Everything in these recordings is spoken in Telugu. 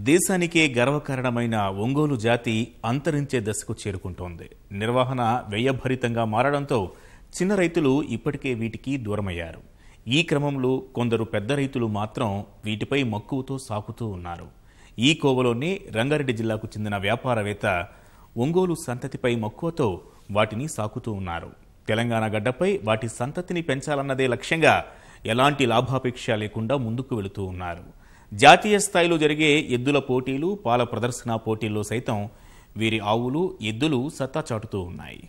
దేశానికే గర్వకారణమైన ఒంగోలు జాతి అంతరించే దశకు చేరుకుంటోంది నిర్వహణ వ్యయభరితంగా మారడంతో చిన్న రైతులు ఇప్పటికే వీటికి దూరమయ్యారు ఈ క్రమంలో కొందరు పెద్ద రైతులు మాత్రం వీటిపై మక్కువతో సాకుతూ ఉన్నారు ఈ కోవలోనే రంగారెడ్డి జిల్లాకు చెందిన వ్యాపారవేత్త ఒంగోలు సంతతిపై మక్కువతో వాటిని సాకుతూ ఉన్నారు తెలంగాణ గడ్డపై వాటి సంతతిని పెంచాలన్నదే లక్ష్యంగా ఎలాంటి లాభాపేక్ష లేకుండా ముందుకు వెళుతూ ఉన్నారు జాతీయ స్థాయిలో జరిగే ఎద్దుల పోటీలు పాల ప్రదర్శన పోటీల్లో సైతం వీరి ఆవులు ఎద్దులు సత్తా చాటుతూ ఉన్నాయి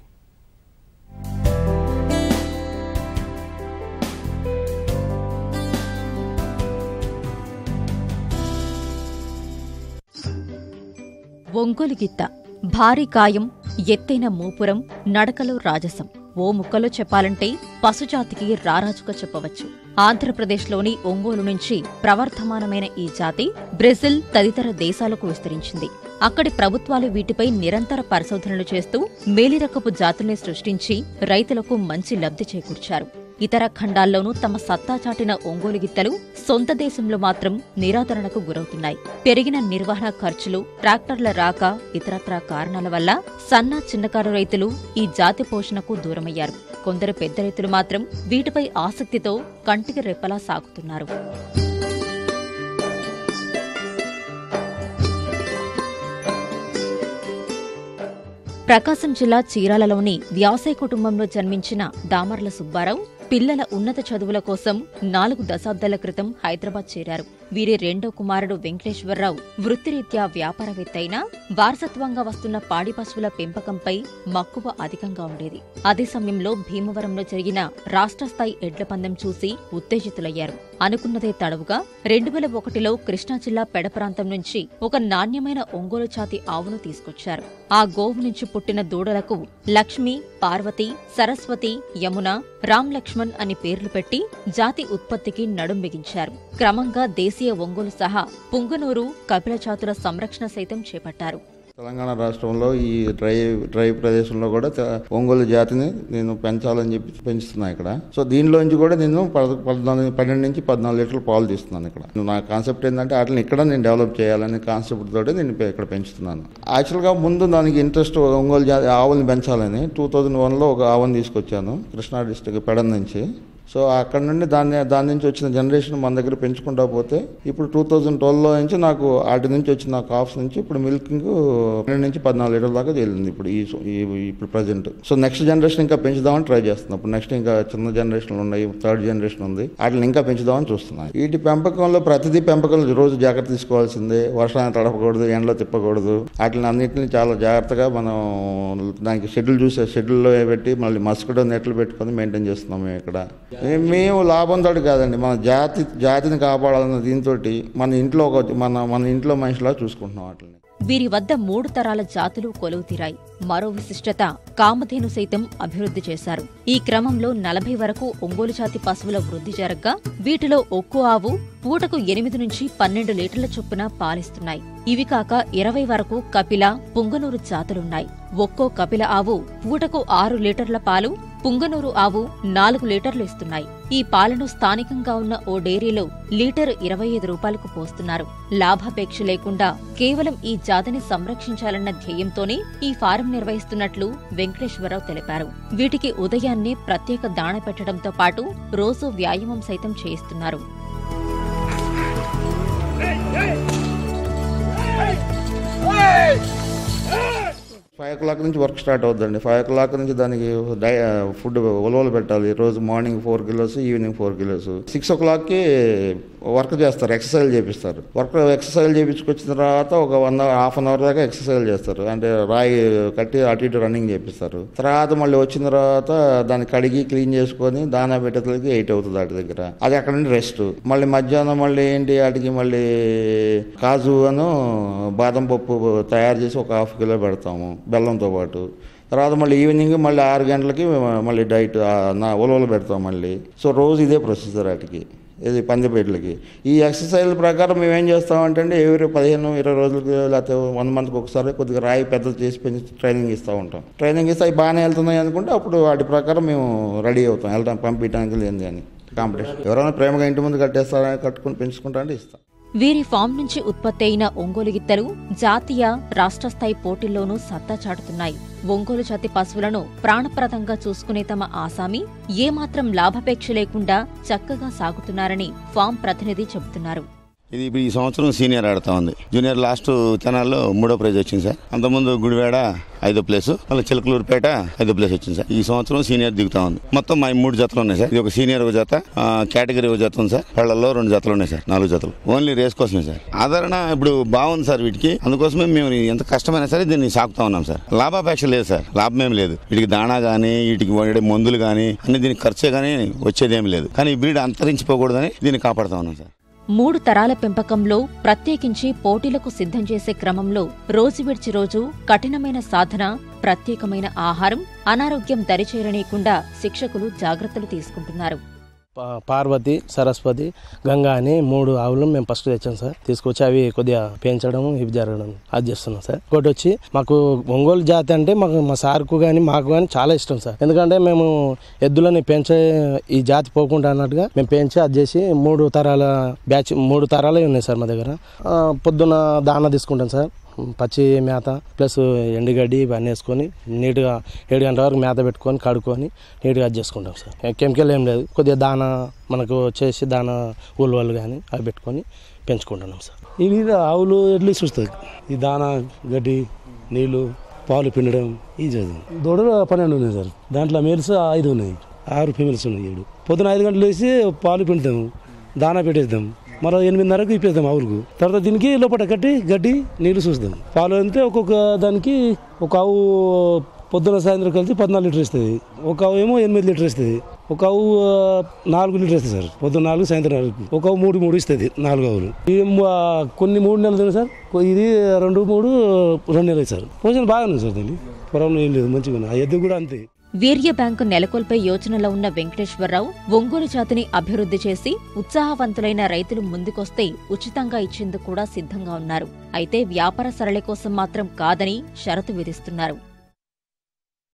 ఒంగోలు గిత్త భారీ కాయం ఎత్తైన మూపురం నడకలో రాజసం ఓ ముక్కలో చెప్పాలంటే పశుజాతికి రారాజుగా చెప్పవచ్చు ఆంధ్రప్రదేశ్లోని ఒంగోలు నుంచి ప్రవర్ధమానమైన ఈ జాతి బ్రెజిల్ తదితర దేశాలకు విస్తరించింది అక్కడి ప్రభుత్వాలు వీటిపై నిరంతర పరిశోధనలు చేస్తూ మేలిరకపు జాతుల్ని సృష్టించి రైతులకు మంచి లబ్ధి చేకూర్చారు ఇతర ఖండాల్లోనూ తమ సత్తా చాటిన ఒంగోలు గిత్తలు సొంత దేశంలో మాత్రం నిరాదరణకు గురవుతున్నాయి పెరిగిన నిర్వహణ ఖర్చులు ట్రాక్టర్ల రాక ఇతరత్రా కారణాల వల్ల సన్న చిన్నకారు రైతులు ఈ జాతి పోషణకు దూరమయ్యారు కొందరు పెద్ద రైతులు మాత్రం వీటిపై ఆసక్తితో కంటికి రెప్పలా సాగుతున్నారు ప్రకాశం జిల్లా చీరాలలోని వ్యవసాయ కుటుంబంలో జన్మించిన దామర్ల సుబ్బారావు పిల్లల ఉన్నత చదువుల కోసం నాలుగు దశాబ్దాల క్రితం హైదరాబాద్ చేరారు వీరి రెండో కుమారుడు వెంకటేశ్వరరావు వృత్తిరీత్యా వ్యాపారవేత్త అయినా వారసత్వంగా వస్తున్న పాడి పశువుల పెంపకంపై మక్కువ అధికంగా ఉండేది అదే సమయంలో భీమవరంలో జరిగిన రాష్ట్ర స్థాయి ఎడ్ల పందెం చూసి ఉత్తేజితులయ్యారు అనుకున్నదే తడవుగా రెండు వేల ఒకటిలో కృష్ణా జిల్లా పెడ ప్రాంతం నుంచి ఒక నాణ్యమైన ఒంగోలు జాతి ఆవును తీసుకొచ్చారు ఆ గోవు నుంచి పుట్టిన దూడలకు లక్ష్మి పార్వతి సరస్వతి యమున రామ్ లక్ష్మణ్ అని పేర్లు పెట్టి జాతి ఉత్పత్తికి నడుం బిగించారు క్రమంగా దేశీయ ఒంగోలు సహా పుంగనూరు కపిల జాతుల సంరక్షణ సైతం చేపట్టారు తెలంగాణ రాష్ట్రంలో ఈ డ్రై డ్రై ప్రదేశంలో కూడా తె- ఒంగోలు జాతిని నేను పెంచాలని చెప్పి పెంచుతున్నా ఇక్కడ సో దీనిలోంచి కూడా నేను పద- పద్నాలుగు పన్నెండు నుంచి పద్నాలుగు లీటర్ల పాలు తీస్తున్నాను ఇక్కడ నా కాన్సెప్ట్ ఏంటంటే వాటిని ఇక్కడ నేను డెవలప్ చేయాలనే కాన్సెప్ట్ తోటి నేను ఇప్ప- ఇక్కడ పెంచుతున్నాను యాక్చువల్గా ముందు దానికి ఇంట్రెస్ట్ ఒంగోలు జాతి ఆవుల్ని పెంచాలని టూ థౌజండ్ వన్లో ఒక ఆవుని తీసుకొచ్చాను కృష్ణా డిస్టిక్ పెడన్ నుంచి సో అక్కడ నుండి దాన్ని దాని నుంచి వచ్చిన జనరేషన్ మన దగ్గర పెంచుకుంటా పోతే ఇప్పుడు టూ థౌజండ్ ట్వెల్వ్లో నుంచి నాకు వాటి నుంచి వచ్చిన కాఫ్స్ నుంచి ఇప్పుడు మిల్కింగ్ పన్నెండు నుంచి పద్నాలుగు లీటర్ల దాకా వెళ్ళింది ఇప్పుడు ఈ ఈ- ఇప్పుడు ప్రజెంట్ సో నెక్స్ట్ జనరేషన్ ఇంకా పెంచుదామని ట్రై చేస్తున్నాం ఇప్పుడు నెక్స్ట్ ఇంకా చిన్న జనరేషన్ ఉన్నాయి థర్డ్ జనరేషన్ ఉంది వాటిని ఇంకా పెంచుదామని చూస్తున్నాం వీటి పెంపకంలో ప్రతిదీ పెంపకం రోజు జాగ్రత్త తీసుకోవాల్సిందే వర్షాన్ని తడపకూడదు ఎండలో తిప్పకూడదు వాటిని అన్నింటిని చాలా జాగ్రత్తగా మనం దానికి షెడ్యూల్ చూసే షెడ్యూల్లో పెట్టి మళ్ళీ మస్కిటో నెట్లు పెట్టుకొని మెయింటైన్ చేస్తున్నాం మేము ఇక్కడ మే- మేము లాభంతో కాదండి మన జాతి జాతిని కాపాడాలన్న దీంతో మన ఇంట్లో ఒక మన మన ఇంట్లో మనిషిలా చూసుకుంటున్నాం వాటిని వీరి వద్ద మూడు తరాల జాతులు కొలువు తీరాయి మరో విశిష్టత కామధేను సైతం అభివృద్ధి చేశారు ఈ క్రమంలో నలభై వరకు ఒంగోలు జాతి పశువుల వృద్ధి జరగ్గా వీటిలో ఒక్కో ఆవు పూటకు ఎనిమిది నుంచి పన్నెండు లీటర్ల చొప్పున పాలిస్తున్నాయి ఇవి కాక ఇరవై వరకు కపిల పుంగనూరు జాతులున్నాయి ఒక్కో కపిల ఆవు పూటకు ఆరు లీటర్ల పాలు పుంగనూరు ఆవు నాలుగు లీటర్లు ఇస్తున్నాయి ఈ పాలను స్థానికంగా ఉన్న ఓ డైరీలో లీటరు ఇరవై ఐదు రూపాయలకు పోస్తున్నారు లాభాపేక్ష లేకుండా కేవలం ఈ జాతిని సంరక్షించాలన్న ధ్యేయంతోనే ఈ ఫారం నిర్వహిస్తున్నట్లు వెంకటేశ్వరరావు తెలిపారు వీటికి ఉదయాన్నే ప్రత్యేక దాణ పెట్టడంతో పాటు రోజూ వ్యాయామం సైతం చేయిస్తున్నారు ఫైవ్ ఓ క్లాక్ నుంచి వర్క్ స్టార్ట్ అవుతుందండి ఫైవ్ ఓ క్లాక్ నుంచి దానికి డై ఫుడ్ ఉలవలు పెట్టాలి రోజు morning four kilos evening four kilos six ఓ క్లాక్కి వర్క్ చేస్తారు ఎక్సర్సైజ్ చేపిస్తారు వర్క్ ఎక్సర్సైజ్ చేపించుకొచ్చిన తర్వాత ఒక one hour half an hour దాకా ఎక్సర్సైజ్ చేస్తారు అంటే రాయి కట్టి అటు ఇటు రన్నింగ్ చేపిస్తారు తర్వాత మళ్ళీ వచ్చిన తర్వాత దాన్ని కడిగి క్లీన్ చేసుకొని దానా పెట్టేసరికి ఎయిట్ అవుతుంది వాటి దగ్గర అది అక్కడ నుండి రెస్ట్ మళ్ళీ మధ్యాహ్నం మళ్ళీ ఏంటి వాటికి మళ్ళీ కాజు అను బాదం పప్పు తయారు చేసి ఒక హాఫ్ కిలో పెడతాము బెల్లంతో పాటు తర్వాత మళ్ళీ ఈవినింగ్ మళ్ళీ ఆరు గంటలకి మళ్ళీ డైట్ ఆ, నా ఉలవలు పెడతాం మళ్ళీ సో రోజు ఇదే ప్రొసీజర్ వాటికి ఇది పందిపేటలకి ఈ ఎక్సర్సైజ్ ప్రకారం మేము ఏం చేస్తామంటే అండి ఎవరి పదిహేను ఇరవై రోజులకి లేకపోతే వన్ మంత్కి ఒకసారి కొద్దిగా రాయి పెద్దలు చేసి పెంచి ట్రైనింగ్ ఇస్తూ ఉంటాం ట్రైనింగ్ ఇస్తే అవి బాగానే వెళ్తున్నాయి అనుకుంటే అప్పుడు వాటి ప్రకారం మేము రెడీ అవుతాం వెళ్తాం పంపించడానికి లేని అని కాంపిటీషన్ ఎవరైనా ప్రేమగా ఇంటి ముందు కట్టేస్తారని కట్టుకుని పెంచుకుంటా అంటే ఇస్తాం వీరి ఫామ్ నుంచి ఉత్పత్తి అయిన ఒంగోలు గిత్తలు జాతీయ రాష్ట్ర స్థాయి పోటీల్లోనూ సత్తా చాటుతున్నాయి ఒంగోలు జాతి పశువులను ప్రాణప్రదంగా చూసుకునే తమ ఆసామి ఏమాత్రం లాభాపేక్ష లేకుండా చక్కగా సాగుతున్నారని ఫామ్ ప్రతినిధి చెబుతున్నారు ఇది ఇప్పుడు ఈ సంవత్సరం సీనియర్ ఆడుతా ఉంది జూనియర్ లాస్ట్ తెనాల్లో మూడో ప్రైజ్ వచ్చింది సార్ అంతకుముందు గుడివాడ ఐదో ప్లేస్ మళ్ళీ చిలకలూరుపేట ఐదో ప్లేస్ వచ్చింది సార్ ఈ సంవత్సరం సీనియర్ దిగుతా ఉంది మొత్తం మా ఈ మూడు జతలు ఉన్నాయి సార్ ఇది ఒక సీనియర్ ఒక జత ఆ, కేటగిరీ ఒక జత ఉంది సార్ పళ్ళల్లో రెండు జతలు ఉన్నాయి సార్ నాలుగు జతలు ఓన్లీ రేస్ కోసమే సార్ ఆదరణ ఇప్పుడు బాగుంది సార్ వీటికి అందుకోసమే మేము ఎంత కష్టమైనా సరే దీన్ని సాకుతా ఉన్నాం సార్ లాభాపేక్ష లేదు సార్ లాభం ఏం లేదు వీటికి దాణా కానీ వీటికి వాడే మందులు కానీ అన్ని దీనికి ఖర్చే కానీ వచ్చేదేం లేదు కానీ ఈ బ్రీడ్ అంతరించిపోకూడదని దీన్ని కాపాడుతా ఉన్నాం సార్ మూడు తరాల పెంపకంలో ప్రత్యేకించి పోటీలకు సిద్ధం చేసే క్రమంలో రోజు విడిచి రోజు కఠినమైన సాధన ప్రత్యేకమైన ఆహారం అనారోగ్యం దరిచేరనీయకుండా శిక్షకులు జాగ్రత్తలు తీసుకుంటున్నారు పా- పార్వతి సరస్వతి గంగా అని మూడు ఆవులు మేము ఫస్ట్ తెచ్చాం సార్ తీసుకొచ్చి అవి కొద్దిగా పెంచడం ఇవి జరగడం అది చేస్తున్నాం సార్ ఇంకోటి వచ్చి మాకు ఒంగోలు జాతి అంటే మాకు మా సార్కు కానీ మాకు కానీ చాలా ఇష్టం సార్ ఎందుకంటే మేము ఎద్దులని పెంచే ఈ జాతి పోకుండా అన్నట్టుగా మేము పెంచి అది చేసి మూడు తరాల బ్యాచ్ మూడు తరాలే ఉన్నాయి సార్ మా దగ్గర ఆ, పొద్దున దాన తీసుకుంటాం సార్ పచ్చి మేత ప్లస్ ఎండుగడ్డి ఇవన్నీ వేసుకొని నీట్గా ఏడు గంటల వరకు మేత పెట్టుకొని కడుక్కొని నీట్గా అది చేసుకుంటాం సార్ కెమికల్ ఏం లేదు కొద్దిగా దాన మనకు చేసి దాన ఉల్వలు కానీ అవి పెట్టుకొని పెంచుకుంటున్నాం సార్ ఈ మీద ఆవులు ఎడ్లు చూస్తుంది ఈ దానా గడ్డి నీళ్లు పాలు పిండడం ఈ చదువు దూడలు పన్నెండు ఉన్నాయి సార్ దాంట్లో మేల్స్ ఐదు ఉన్నాయి ఆరు ఫీమేల్స్ ఉన్నాయి ఏడు పొద్దున ఐదు గంటలు వేసి పాలు పిండుతాము దానా పెట్టేద్దాం మరో ఎనిమిదిన్నరకు ఇప్పేద్దాం ఆవులకు తర్వాత దీనికి లోపల కట్టి గడ్డి నీళ్లు చూస్తాం పాలు అంటే ఒక్కొక్క దానికి ఒక ఆవు పొద్దున సాయంత్రం కలిసి పద్నాలుగు లీటర్ ఇస్తుంది ఒక ఆవు ఏమో ఎనిమిది లీటర్ ఇస్తుంది ఒక ఆవు ఆ, నాలుగు లీటర్ ఇస్తుంది సార్ పొద్దున్న నాలుగు సాయంత్రం నాలుగు ఒక ఆవు మూడు మూడు ఇస్తుంది నాలుగు ఆవులు ఈ ఆ, కొన్ని మూడు నెలలు తిన సార్ కొ- ఇది రెండు మూడు రెండు నెలలు సార్ పోషణ బాగానే సార్ దీన్ని పొలం ఏం లేదు మంచిగా ఉంది. ఆ ఎద్దు కూడా అంతే వీర్య బ్యాంకు నెలకొల్పే యోచనలో ఉన్న వెంకటేశ్వరరావు ఒంగోలు జాతిని అభివృద్ధి చేసి ఉత్సాహవంతులైన రైతులు ముందుకొస్తే ఉచితంగా ఇచ్చేందుకు కూడా సిద్ధంగా ఉన్నారు అయితే వ్యాపార సరళి కోసం మాత్రం కాదని షరతు విధిస్తున్నారు